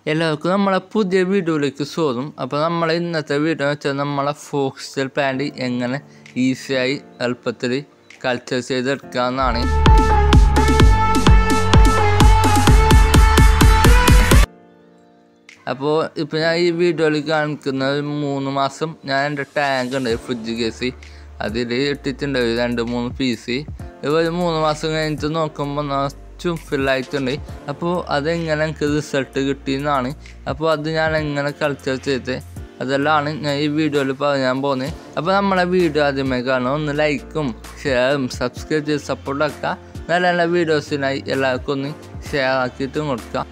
എല്ലാവർക്കും നമ്മളെ പുതിയ വീഡിയോയിലേക്ക് സ്വാഗതം അപ്പോൾ നമ്മളെ ഇന്നത്തെ വീഡിയോ എന്ന് വെച്ചാൽ നമ്മളെ ഫോക്സ്റ്റൽ പ്ലാന്റ് എങ്ങനെ ഈസിയായി എളുപ്പത്തിൽ കൾച്ചർ ചെയ്തെടുക്കാമെന്നാണ് അപ്പോൾ ഇപ്പോൾ ഞാൻ ഈ വീഡിയോയിൽ കാണിക്കുന്ന ഒരു മൂന്ന് മാസം ഞാൻ എൻ്റെ ടാങ്ക് ഉണ്ട് ഫ്രിഡ്ജ് കേസ് അതിൽ ഇട്ടിട്ടുണ്ട് ഒരു രണ്ട് മൂന്ന് പീസ് ഇപ്പോൾ ഒരു മൂന്ന് മാസം കഴിഞ്ഞിട്ട് നോക്കുമ്പോൾ നിറച്ചും ഫില്ലായിട്ടുണ്ട് അപ്പോൾ അതെങ്ങനെ എനിക്ക് റിസൾട്ട് കിട്ടിയെന്നാണ് അപ്പോൾ അത് ഞാൻ എങ്ങനെ കൾച്ചർ ചെയ്ത് അതെല്ലാമാണ് ഞാൻ ഈ വീഡിയോയിൽ പറയാൻ പോകുന്നത് അപ്പോൾ നമ്മളെ വീഡിയോ ആദ്യമേ കാണും ഒന്ന് ലൈക്കും ഷെയറും സബ്സ്ക്രൈബ് ചെയ്ത് സപ്പോർട്ടാക്കുക നല്ല നല്ല വീഡിയോസിനായി എല്ലാവർക്കും ഒന്ന് ഷെയർ ആക്കിയിട്ടും കൊടുക്കുക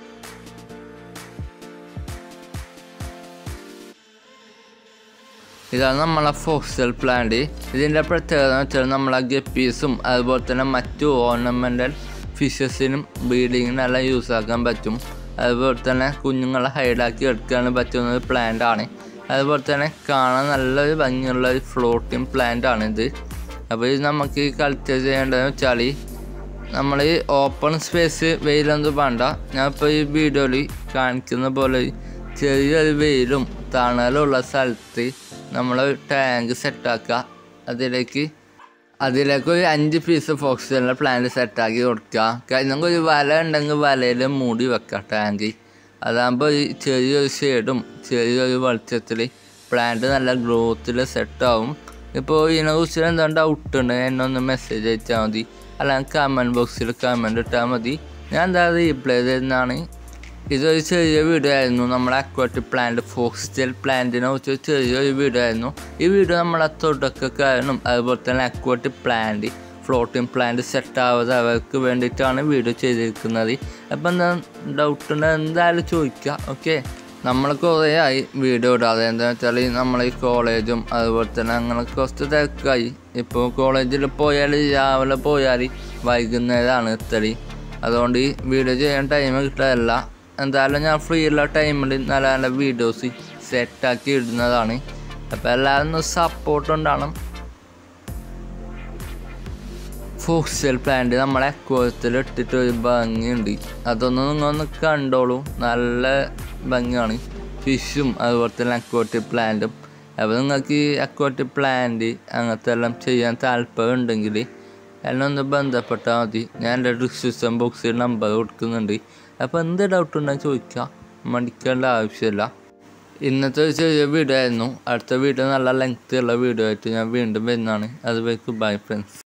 ഇതാണ് നമ്മളെ ഫോക്സൽ പ്ലാന്റ് ഇതിൻ്റെ പ്രത്യേകത എന്ന് വെച്ചാൽ നമ്മളെ ഗപ്പീസും അതുപോലെ തന്നെ മറ്റു ഓർണമെൻ്റൽ ഫിഷസിനും ബ്രീഡിങ്ങിനെല്ലാം യൂസ് ആക്കാൻ പറ്റും അതുപോലെ തന്നെ കുഞ്ഞുങ്ങളെ ഹൈഡാക്കി എടുക്കാൻ പറ്റുന്ന ഒരു പ്ലാന്റ് ആണ് അതുപോലെ തന്നെ കാണാൻ നല്ലൊരു ഭംഗിയുള്ള ഒരു ഫ്ലോട്ടിങ് പ്ലാന്റ് ആണിത് അപ്പോൾ ഇത് നമുക്ക് കൾച്ചർ ചെയ്യേണ്ടതെന്ന് വെച്ചാൽ നമ്മൾ ഈ ഓപ്പൺ സ്പേസ് വെയിലൊന്നും വേണ്ട ഞാൻ ഇപ്പോൾ ഈ വീഡിയോയിൽ കാണിക്കുന്ന പോലെ ചെറിയൊരു വെയിലും തണലുള്ള സ്ഥലത്ത് നമ്മൾ ടാങ്ക് സെറ്റാക്കുക അതിലേക്ക് അതിലേക്ക് ഒരു അഞ്ച് പീസ് ഫോക്സിലുള്ള പ്ലാന്റ് സെറ്റാക്കി കൊടുക്കുക കാരണം ഒരു വല ഉണ്ടെങ്കിൽ വലയിൽ മൂടി വെക്കുക ടാങ്ക് അതാകുമ്പോൾ ഈ ചെറിയൊരു ഷെയ്ഡും ചെറിയൊരു വെളിച്ചത്തിൽ പ്ലാന്റ് നല്ല ഗ്രോത്തിൽ സെറ്റാവും ഇപ്പോൾ ഇതിനെക്കുറിച്ച് എന്താ ഡൗട്ട് ഉണ്ട് എന്നെ ഒന്ന് മെസ്സേജ് അയച്ചാൽ മതി അല്ലെങ്കിൽ കമൻറ്റ് ബോക്സിൽ കമൻറ്റ് ഇട്ടാൽ മതി ഞാൻ എന്താ റീപ്ലൈ തരുന്നതാണ് ഇതൊരു ചെറിയ വീഡിയോ ആയിരുന്നു നമ്മുടെ അക്വാറ്റിക് പ്ലാന്റ് ഫോക്സ്റ്റൽ പ്ലാന്റിനെ കുറിച്ച് ചെറിയൊരു വീഡിയോ ആയിരുന്നു ഈ വീഡിയോ നമ്മളെ തുടക്കക്കാരനും അതുപോലെ തന്നെ aquatic plant floating plant set ആവാതെ അവർക്ക് വേണ്ടിയിട്ടാണ് വീഡിയോ ചെയ്തിരിക്കുന്നത് അപ്പം എന്താ ഡൗട്ട് ഉണ്ട് എന്തായാലും ചോദിക്കുക ഓക്കെ നമ്മൾ കുറേ ആയി വീഡിയോ ഇടാതെ എന്താണെന്ന് വെച്ചാൽ നമ്മൾ ഈ കോളേജും അതുപോലെ തന്നെ അങ്ങനെ കുറച്ച് തിരക്കായി ഇപ്പോൾ കോളേജിൽ പോയാൽ രാവിലെ പോയാൽ വൈകുന്നേരമാണ് എത്തല് അതുകൊണ്ട് ഈ വീഡിയോ ചെയ്യാൻ ടൈം കിട്ടാറില്ല എന്തായാലും ഞാൻ ഫ്രീ ഉള്ള ടൈമിൽ നല്ല നല്ല വീഡിയോസ് സെറ്റാക്കി ഇടുന്നതാണ് അപ്പോൾ എല്ലാവരും ഒന്ന് സപ്പോർട്ട് ഉണ്ടാവണം ഫോക്സൽ പ്ലാന്റ് നമ്മളെ അക്വത്തിൽ ഇട്ടിട്ട് ഒരു ഭംഗിയുണ്ട് അതൊന്ന് നിങ്ങളൊന്ന് കണ്ടോളൂ നല്ല ഭംഗിയാണ് ഫിഷും അതുപോലെ തന്നെ അക്വാറ്റിക് പ്ലാന്റും അപ്പോൾ നിങ്ങൾക്ക് ഈ അക്വാറ്റിക് പ്ലാന്റ് അങ്ങനത്തെ എല്ലാം ചെയ്യാൻ താല്പര്യം ഉണ്ടെങ്കിൽ എന്നെ ഒന്ന് ബന്ധപ്പെട്ടാൽ മതി ഞാൻ എൻ്റെ ഡിസ്ക്രിപ്ഷൻ ബോക്സിൽ നമ്പർ കൊടുക്കുന്നുണ്ട് അപ്പോൾ എന്ത് ഡൗട്ട് ഉണ്ടെങ്കിൽ ചോദിക്കാം മടിക്കേണ്ട ആവശ്യമില്ല ഇന്നത്തെ ഒരു ചെറിയ വീഡിയോ ആയിരുന്നു അടുത്ത വീഡിയോ നല്ല ലെങ്ത് ഉള്ള വീഡിയോ ആയിട്ട് ഞാൻ വീണ്ടും വരുന്നതാണ് അതുവരേക്കും ബൈ ഫ്രണ്ട്സ്